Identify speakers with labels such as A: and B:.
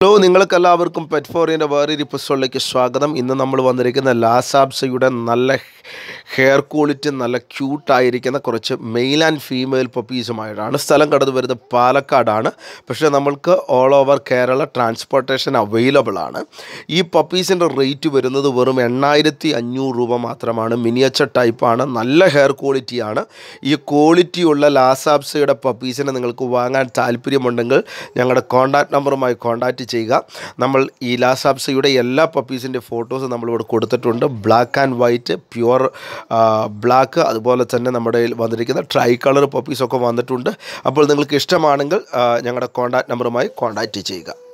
A: hello നിങ്ങൾക്കെല്ലാവർക്കും pet ഫോറിൻ്റെ വേറൊരു എപ്പിസോഡിലേക്ക് സ്വാഗതം ഇന്ന് നമ്മൾ വന്നിരിക്കുന്ന ലാസാബ്സയുടെ നല്ല ഹെയർ ക്വാളിറ്റി നല്ല ക്യൂട്ടായിരിക്കുന്ന കുറച്ച് മെയിൽ ആൻഡ് ഫീമെയിൽ പപ്പീസുമായിട്ടാണ് സ്ഥലം കടന്നു വരുന്നത് പാലക്കാടാണ് പക്ഷേ നമ്മൾക്ക് all over Kerala transportation available ആണ് ഈ പപ്പീസിൻ്റെ റേറ്റ് വരുന്നത് വെറും എണ്ണായിരത്തി അഞ്ഞൂറ് രൂപ മാത്രമാണ് മിനിയച്ചർ ടൈപ്പാണ് നല്ല ഹെയർ ക്വാളിറ്റിയാണ് ഈ ക്വാളിറ്റിയുള്ള ലാസാബ്സയുടെ പപ്പീസിനെ നിങ്ങൾക്ക് വാങ്ങാൻ താല്പര്യമുണ്ടെങ്കിൽ ഞങ്ങളുടെ കോൺടാക്ട് നമ്പറുമായി കോൺടാക്റ്റ് ചെയ്യുക നമ്മൾ ഈ ലാസാബ്സയുടെ എല്ലാ പപ്പീസിൻ്റെ ഫോട്ടോസ് നമ്മളിവിടെ കൊടുത്തിട്ടുണ്ട് black and white pure black അതുപോലെ തന്നെ നമ്മുടെ കയ്യിൽ വന്നിരിക്കുന്ന ട്രൈ കളർ പപ്പീസൊക്കെ വന്നിട്ടുണ്ട് അപ്പോൾ നിങ്ങൾക്ക് ഇഷ്ടമാണെങ്കിൽ ആ, ഞങ്ങളുടെ കോൺടാക്ട് നമ്പറുമായി കോൺടാക്റ്റ് ചെയ്യുക